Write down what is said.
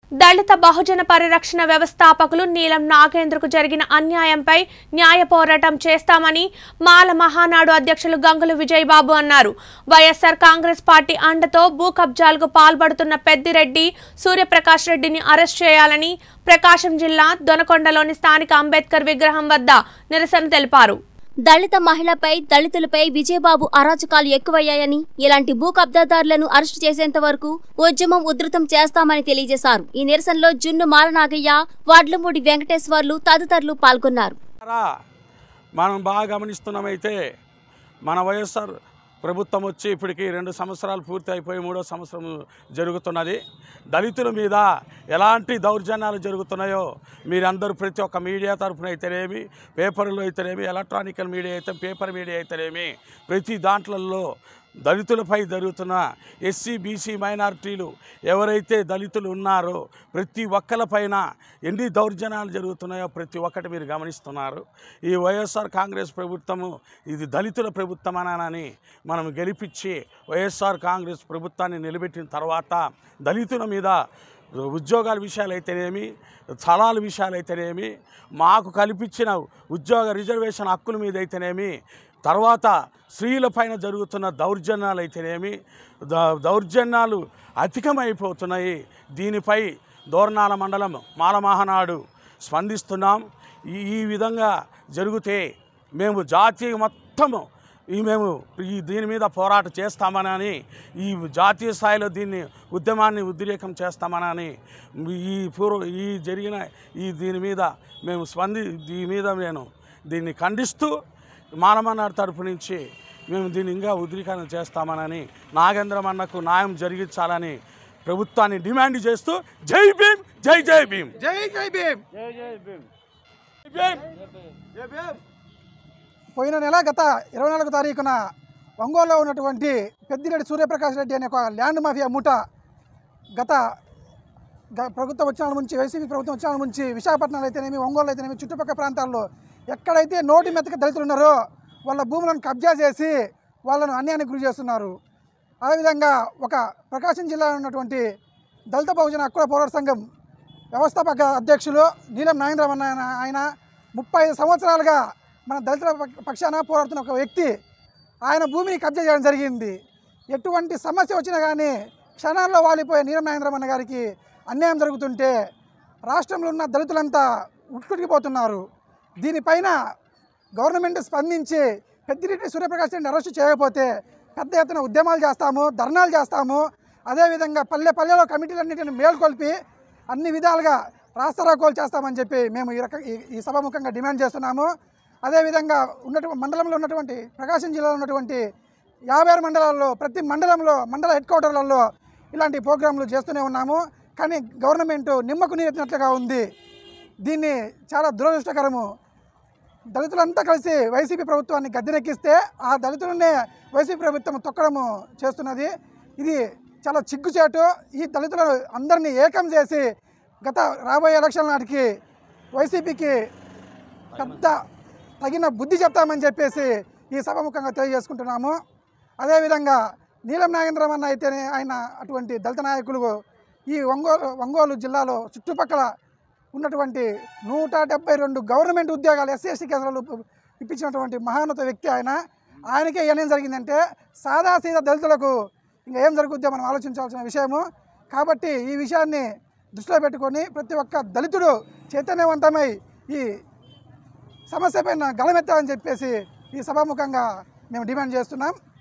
దళిత బహుజన పరిరక్షణ వ్యవస్థాపకులు నీలం నాగేంద్రకు జరిగిన అన్యాయంపై న్యాయ పోరాటం చేస్తామని మాల మహానాడు అధ్యక్షులు గంగులు విజయబాబు అన్నారు వైఎస్ఆర్ కాంగ్రెస్ పార్టీ అండతో భూ కబ్జాలకు పాల్పడుతున్న పెద్దిరెడ్డి సూర్యప్రకాష్ రెడ్డిని అరెస్ట్ చేయాలని ప్రకాశం జిల్లా దొనకొండలోని స్థానిక అంబేద్కర్ విగ్రహం వద్ద నిరసన తెలిపారు దళిత మహిళపై దళితులపై విజయబాబు అరాచకాలు ఎక్కువయ్యాయని ఇలాంటి భూ కబ్జాదారులను అరెస్టు చేసేంత వరకు ఉద్యమం ఉధృతం చేస్తామని తెలియజేశారు ఈ నిరసనలో జున్ను మాలనాగయ్య వాడ్లమూడి వెంకటేశ్వర్లు తదితరులు పాల్గొన్నారు రా మనం బాగా గమనిస్తున్నామైతే మన వైఎస్ఆర్ ప్రభుత్వం వచ్చి ఇప్పటికి రెండు సంవత్సరాలు పూర్తి అయిపోయి మూడో సంవత్సరం జరుగుతున్నది దళితుల మీద ఎలాంటి దౌర్జన్యాలు జరుగుతున్నాయో మీరందరూ ప్రతి ఒక్క మీడియా తరఫున అయితేనేమి పేపర్లో అయితేనేమి ఎలక్ట్రానికల్ మీడియా అయితే పేపర్ మీడియా అయితేనేమి ప్రతి దాంట్లలో దళితులపై జరుగుతున్న ఎస్సీ బీసీ మైనారిటీలు ఎవరైతే దళితులు ఉన్నారో ప్రతి ఒక్కరిపైన ఎన్ని దౌర్జన్యాలు జరుగుతున్నాయో ప్రతి ఒక్కటి మీరు గమనిస్తున్నారు ఈ వైఎస్ఆర్ కాంగ్రెస్ ప్రభుత్వము ఇది దళితుల ప్రభుత్వమనని మనం గెలిపించి వైఎస్ఆర్ కాంగ్రెస్ ప్రభుత్వాన్ని నిలబెట్టిన తర్వాత దళితుల మీద ఉద్యోగాల విషయాలు అయితేనేమి స్థలాల విషయాలు అయితేనేమి మాకు కల్పించిన ఉద్యోగ రిజర్వేషన్ హక్కుల మీద అయితేనేమి తర్వాత స్త్రీలపైన జరుగుతున్న దౌర్జన్యాలు అయితేనేమి ద- దౌర్జన్యాలు అధికమైపోతున్నాయి దీనిపై దోర్నాల మండలం మాలమహనాడు స్పందిస్తున్నాం ఈ ఈ విధంగా జరిగితే మేము జాతీయ మొత్తము ఈ మేము ఈ దీని మీద పోరాటం చేస్తామనని ఈ జాతీయ స్థాయిలో దీన్ని ఉద్యమాన్ని ఉద్రేకం చేస్తామనని ఈ పూర్వ ఈ జరిగిన ఈ దీని మీద మేము స్పంది దీని మీద నేను దీన్ని ఖండిస్తూ మానమన్నాడు తరపు నుంచి మేము దీన్ని ఇంకా ఉద్రీకరణ చేస్తామనని నాగేంద్రమన్నకు న్యాయం జరిగించాలని ప్రభుత్వాన్ని డిమాండ్ చేస్తూ జై భీమ్ జై జై భీమ్ జై జై భీమ్ భీమ్ పోయిన నెల గత ఇరవై నాలుగో తారీఖున ఒంగోలులో ఉన్నటువంటి పెద్దిరెడ్డి సూర్యప్రకాష్ రెడ్డి అనే ఒక ల్యాండ్ మాఫియా మూట గత గ- ప్రభుత్వం వచ్చిన నుంచి వైసీపీ ప్రభుత్వం వచ్చిన నుంచి విశాఖపట్నం అయితేనేమి ఒంగోలు అయితేనేమి చుట్టుపక్కల ప్రాంతాల్లో ఎక్కడైతే నోటి మెతక దళితులు ఉన్నారో వాళ్ళ భూములను కబ్జా చేసి వాళ్ళను అన్యాయానికి గురి చేస్తున్నారు అదేవిధంగా ఒక ప్రకాశం జిల్లాలో ఉన్నటువంటి దళిత బహుజన హక్కుల పోరాట సంఘం వ్యవస్థాపక అధ్యక్షులు నీలం నాగేంద్రమన్న ఆయన ఆయన ముప్పై ఐదు సంవత్సరాలుగా మన దళితుల పక్ష- పక్షాన పోరాడుతున్న ఒక వ్యక్తి ఆయన భూమిని కబ్జా చేయడం జరిగింది ఎటువంటి సమస్య వచ్చినా కానీ క్షణాల్లో వాలిపోయే నీలం నాగేంద్రమన్న గారికి అన్యాయం జరుగుతుంటే రాష్ట్రంలో ఉన్న దళితులంతా ఉట్టుకుపోతున్నారు దీనిపైన గవర్నమెంట్ స్పందించి పెద్దిరెడ్డి సూర్యప్రకాష్ రెడ్డిని అరెస్టు చేయకపోతే పెద్ద ఎత్తున ఉద్యమాలు చేస్తాము ధర్నాలు చేస్తాము అదేవిధంగా పల్లె పల్లెలో కమిటీలన్నింటిని మేల్కొల్పి అన్ని విధాలుగా రాస్తారోకోలు చేస్తామని చెప్పి మేము ఈ రక ఈ- ఈ సభాముఖంగా డిమాండ్ చేస్తున్నాము అదేవిధంగా ఉన్నటువంటి మండలంలో ఉన్నటువంటి ప్రకాశం జిల్లాలో ఉన్నటువంటి యాభై ఆరు మండలాల్లో ప్రతి మండలంలో మండల హెడ్ క్వార్టర్లలో ఇలాంటి ప్రోగ్రాంలు చేస్తూనే ఉన్నాము కానీ గవర్నమెంట్ నిమ్మకు నీరెత్తినట్లుగా ఉంది దీన్ని చాలా దురదృష్టకరము దళితులంతా కలిసి వైసీపీ ప్రభుత్వాన్ని గద్దెనెక్కిస్తే ఆ దళితులనే వైసీపీ ప్రభుత్వం తొక్కడము చేస్తున్నది ఇది చాలా చిగ్గుచేటు ఈ దళితులను అందరినీ ఏకం చేసి గత రాబోయే ఎలక్షన్ నాటికి వైసీపీకి పెద్ద తగిన బుద్ధి చెప్తామని చెప్పేసి ఈ సభముఖంగా తెలియజేసుకుంటున్నాము అదేవిధంగా నీలం నాగేంద్రమన్న అయితేనే ఆయన అటువంటి దళిత నాయకులు ఈ ఒంగోలు ఒంగోలు జిల్లాలో చుట్టుపక్కల ఉన్నటువంటి నూట డెబ్బై రెండు గవర్నమెంట్ ఉద్యోగాలు ఎస్సీ ఎస్టీ కేంద్రాలు ఇప్పించినటువంటి మహాన్నత వ్యక్తి ఆయన ఆయనకే ఏమేం జరిగిందంటే సాదాసీదా దళితులకు ఇంకా ఏం జరుగుద్దో మనం ఆలోచించాల్సిన విషయము కాబట్టి ఈ విషయాన్ని దృష్టిలో పెట్టుకొని ప్రతి ఒక్క దళితుడు చైతన్యవంతమై ఈ సమస్య పైన గలమెత్తాలని చెప్పేసి ఈ సభాముఖంగా మేము డిమాండ్ చేస్తున్నాం